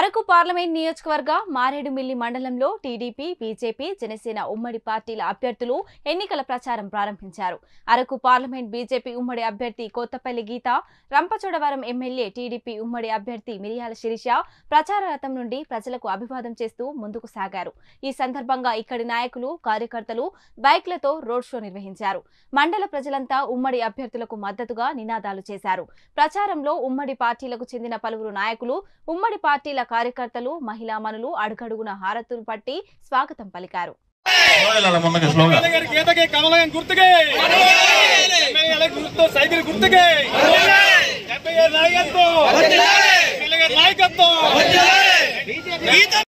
Araku parliament నియోజకవర్గ మారేడుమిల్లి మండలంలో TDP BJP Janasena ఉమ్మడి పార్టీల అభ్యర్థులు ఎన్నికల ప్రచారం ప్రారంభించారు అరకు పార్లమెంట్ బీజేపీ ఉమ్మడి అభ్యర్థి కొత్తపల్లి గీత రంపచోడవరం ఎమ్మెల్యే టీడీపీ ఉమ్మడి అభ్యర్థి మిరియాల శిరీష ప్రచార రథం నుండి ప్రజలకు అభివాదం చేస్తూ ముందుకు సాగారు ఈ సందర్భంగా ఇక్కడి నాయకులు కార్యకర్తలు బైక్లతో రోడ్ షో నిర్వహించారు మండల ప్రజలంతా ఉమ్మడి అభ్యర్థులకు మద్దతుగా నినాదాలు చేశారు ప్రచారంలో ఉమ్మడి పార్టీలకు చెందిన పలువురు నాయకులు ఉమ్మడి పార్టీల కార్యకర్తలు మహిళా మనులు అడుగడుగున హారతులు పట్టి స్వాగతం పలికారు వెళ్ళాలి మొన్నగా స్లోగా ఎమ్మెల్యే గారి గీతకి కమలం గుర్తుకే ఎమ్మెల్యే గారి గుర్తు సైకిల్ గుర్తుకే ఎమ్మెల్యే గారి నాయకత్వం ఎమ్మెల్యే గారి నాయకత్వం